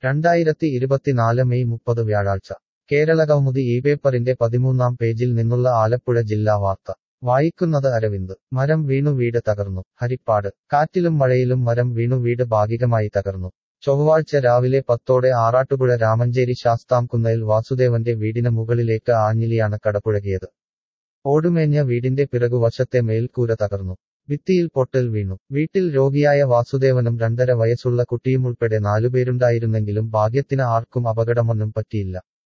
രണ്ടായിരത്തി ഇരുപത്തിനാല് മെയ് മുപ്പത് വ്യാഴാഴ്ച കേരളകൗമുദി ഈ പേപ്പറിന്റെ പതിമൂന്നാം പേജിൽ നിന്നുള്ള ആലപ്പുഴ ജില്ലാ വാർത്ത വായിക്കുന്നത് അരവിന്ദ് മരം വീണു വീട് തകർന്നു ഹരിപ്പാട് കാറ്റിലും മഴയിലും മരം വീണു വീട് ഭാഗികമായി തകർന്നു ചൊവ്വാഴ്ച രാവിലെ പത്തോടെ ആറാട്ടുപുഴ രാമഞ്ചേരി ശാസ്താംകുന്നയിൽ വാസുദേവന്റെ വീടിന് മുകളിലേക്ക് ആഞ്ഞിലിയാണ് കടപുഴകിയത് ഓടുമേഞ്ഞ വീടിന്റെ പിറകുവശത്തെ മേൽക്കൂര തകർന്നു ഭിത്തിയിൽ പൊട്ടൽ വീണു വീട്ടിൽ രോഗിയായ വാസുദേവനും രണ്ടര വയസ്സുള്ള കുട്ടിയുമുൾപ്പെടെ നാലുപേരുണ്ടായിരുന്നെങ്കിലും ഭാഗ്യത്തിന് ആർക്കും അപകടമൊന്നും പറ്റിയില്ല